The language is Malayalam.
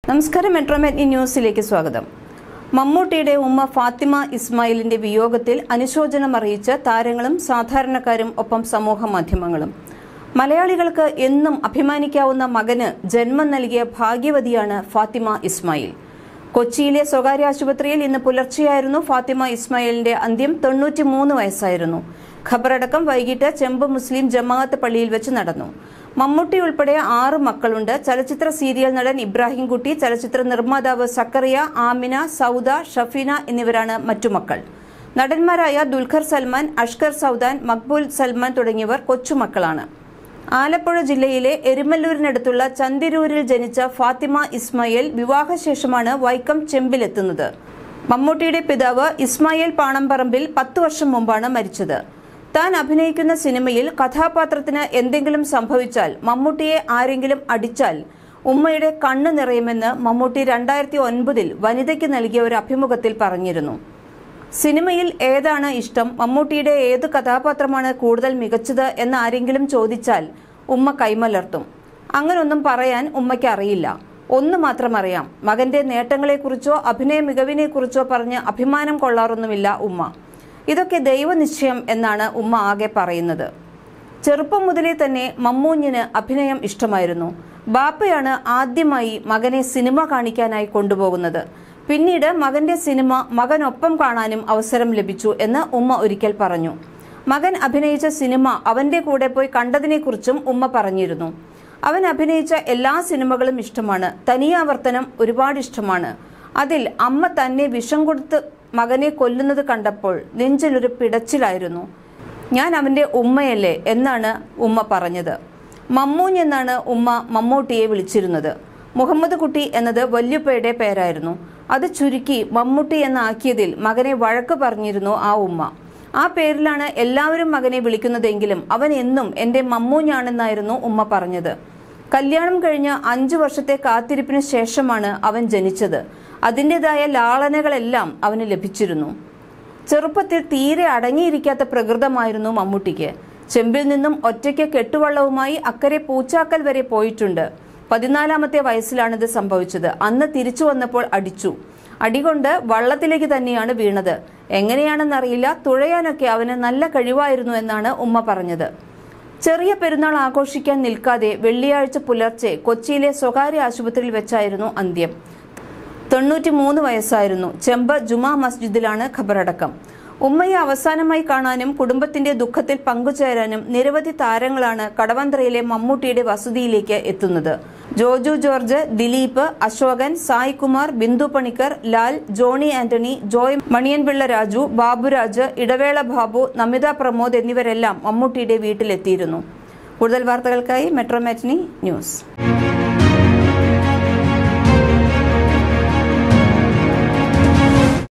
നമസ്കാരം മെട്രോമാറ്റ്നി ന്യൂസിലേക്ക് സ്വാഗതം മമ്മൂട്ടിയുടെ ഉമ്മ ഫാത്തിമ ഇസ്മായിലിന്റെ വിയോഗത്തിൽ അനുശോചനം അറിയിച്ച് താരങ്ങളും സാധാരണക്കാരും ഒപ്പം സമൂഹ മാധ്യമങ്ങളും മലയാളികൾക്ക് എന്നും അഭിമാനിക്കാവുന്ന മകന് ജന്മം നൽകിയ ഭാഗ്യവതിയാണ് ഫാത്തിമ ഇസ്മായിൽ കൊച്ചിയിലെ സ്വകാര്യ ആശുപത്രിയിൽ ഇന്ന് പുലർച്ചെയായിരുന്നു ഫാത്തിമ ഇസ്മായിലിന്റെ അന്ത്യം തൊണ്ണൂറ്റിമൂന്ന് വയസ്സായിരുന്നു ഖബറടക്കം വൈകിട്ട് ചെമ്പ് മുസ്ലിം ജമാഅത്ത് പള്ളിയിൽ വെച്ച് നടന്നു മമ്മൂട്ടി ഉൾപ്പെടെ ആറ് മക്കളുണ്ട് ചലച്ചിത്ര സീരിയൽ നടൻ ഇബ്രാഹിംകുട്ടി ചലച്ചിത്ര നിർമ്മാതാവ് സക്കറിയ ആമിന സൗദ ഷഫീന എന്നിവരാണ് മറ്റു മക്കൾ നടന്മാരായ ദുൽഖർ സൽമാൻ അഷ്കർ സൗദാൻ മക്ബൂൽ സൽമാൻ തുടങ്ങിയവർ കൊച്ചുമക്കളാണ് ആലപ്പുഴ ജില്ലയിലെ എരുമല്ലൂരിനടുത്തുള്ള ചന്തിരൂരിൽ ജനിച്ച ഫാത്തിമ ഇസ്മായിൽ വിവാഹശേഷമാണ് വൈക്കം ചെമ്പിലെത്തുന്നത് മമ്മൂട്ടിയുടെ പിതാവ് ഇസ്മായിൽ പാണമ്പറമ്പിൽ പത്തു വർഷം മുമ്പാണ് മരിച്ചത് താൻ അഭിനയിക്കുന്ന സിനിമയിൽ കഥാപാത്രത്തിന് എന്തെങ്കിലും സംഭവിച്ചാൽ മമ്മൂട്ടിയെ ആരെങ്കിലും അടിച്ചാൽ ഉമ്മയുടെ കണ്ണു നിറയുമെന്ന് മമ്മൂട്ടി രണ്ടായിരത്തി ഒൻപതിൽ വനിതയ്ക്ക് നൽകിയ ഒരു അഭിമുഖത്തിൽ പറഞ്ഞിരുന്നു സിനിമയിൽ ഏതാണ് ഇഷ്ടം മമ്മൂട്ടിയുടെ ഏത് കഥാപാത്രമാണ് കൂടുതൽ മികച്ചത് എന്ന് ആരെങ്കിലും ചോദിച്ചാൽ ഉമ്മ കൈമലർത്തും അങ്ങനൊന്നും പറയാൻ ഉമ്മയ്ക്ക് അറിയില്ല ഒന്ന് മാത്രം അറിയാം മകന്റെ നേട്ടങ്ങളെക്കുറിച്ചോ അഭിനയ മികവിനെക്കുറിച്ചോ പറഞ്ഞ് അഭിമാനം കൊള്ളാറൊന്നുമില്ല ഉമ്മ ഇതൊക്കെ ദൈവനിശ്ചയം എന്നാണ് ഉമ്മ ആകെ പറയുന്നത് ചെറുപ്പം മുതലേ തന്നെ മമ്മൂഞ്ഞിന് അഭിനയം ഇഷ്ടമായിരുന്നു ബാപ്പയാണ് ആദ്യമായി മകനെ സിനിമ കാണിക്കാനായി കൊണ്ടുപോകുന്നത് പിന്നീട് മകന്റെ സിനിമ മകനൊപ്പം കാണാനും അവസരം ലഭിച്ചു എന്ന് ഉമ്മ ഒരിക്കൽ പറഞ്ഞു മകൻ അഭിനയിച്ച സിനിമ അവന്റെ കൂടെ പോയി കണ്ടതിനെക്കുറിച്ചും ഉമ്മ പറഞ്ഞിരുന്നു അവൻ അഭിനയിച്ച എല്ലാ സിനിമകളും ഇഷ്ടമാണ് തനിയാവർത്തനം ഒരുപാട് ഇഷ്ടമാണ് അതിൽ അമ്മ തന്നെ വിഷം കൊടുത്ത് മകനെ കൊല്ലുന്നത് കണ്ടപ്പോൾ നെഞ്ചിലൊരു പിടച്ചിലായിരുന്നു ഞാൻ അവന്റെ ഉമ്മയല്ലേ എന്നാണ് ഉമ്മ പറഞ്ഞത് മമ്മൂഞ്ഞ് എന്നാണ് ഉമ്മ മമ്മൂട്ടിയെ വിളിച്ചിരുന്നത് മുഹമ്മദ് കുട്ടി എന്നത് വല്യുപ്പയുടെ പേരായിരുന്നു അത് ചുരുക്കി മമ്മൂട്ടി എന്നാക്കിയതിൽ മകനെ വഴക്ക് പറഞ്ഞിരുന്നു ആ ഉമ്മ ആ പേരിലാണ് എല്ലാവരും മകനെ വിളിക്കുന്നതെങ്കിലും അവൻ എന്നും എന്റെ മമ്മൂഞ്ഞാണെന്നായിരുന്നു ഉമ്മ പറഞ്ഞത് കല്യാണം കഴിഞ്ഞ് അഞ്ചു വർഷത്തെ കാത്തിരിപ്പിന് ശേഷമാണ് അവൻ ജനിച്ചത് അതിൻ്റെതായ ലാളനകളെല്ലാം അവന് ലഭിച്ചിരുന്നു ചെറുപ്പത്തിൽ തീരെ അടങ്ങിയിരിക്കാത്ത പ്രകൃതമായിരുന്നു മമ്മൂട്ടിക്ക് ചെമ്പിൽ നിന്നും ഒറ്റയ്ക്ക് കെട്ടുവള്ളവുമായി അക്കരെ പൂച്ചാക്കൽ വരെ പോയിട്ടുണ്ട് പതിനാലാമത്തെ വയസ്സിലാണിത് സംഭവിച്ചത് അന്ന് തിരിച്ചു വന്നപ്പോൾ അടിച്ചു അടികൊണ്ട് വള്ളത്തിലേക്ക് തന്നെയാണ് വീണത് എങ്ങനെയാണെന്നറിയില്ല തുഴയാനൊക്കെ അവന് നല്ല കഴിവായിരുന്നു എന്നാണ് ഉമ്മ പറഞ്ഞത് ചെറിയ പെരുന്നാൾ ആഘോഷിക്കാൻ നിൽക്കാതെ വെള്ളിയാഴ്ച പുലർച്ചെ കൊച്ചിയിലെ സ്വകാര്യ ആശുപത്രിയിൽ വെച്ചായിരുന്നു അന്ത്യം തൊണ്ണൂറ്റി മൂന്ന് വയസ്സായിരുന്നു ചെമ്പ് ജുമാ മസ്ജിദിലാണ് ഖബറടക്കം ഉമ്മയെ അവസാനമായി കാണാനും കുടുംബത്തിന്റെ ദുഃഖത്തിൽ പങ്കുചേരാനും നിരവധി താരങ്ങളാണ് കടവന്ത്രയിലെ മമ്മൂട്ടിയുടെ വസതിയിലേക്ക് എത്തുന്നത് ജോജു ജോർജ് ദിലീപ് അശോകൻ സായികുമാർ ബിന്ദു പണിക്കർ ലാൽ ജോണി ആന്റണി ജോയ് മണിയൻപിള്ള രാജു ബാബുരാജ് ഇടവേള ബാബു നമിത പ്രമോദ് എന്നിവരെല്ലാം മമ്മൂട്ടിയുടെ വീട്ടിലെത്തിയിരുന്നു കൂടുതൽ വാർത്തകൾക്കായി മെട്രോമാറ്റിനി ന്യൂസ്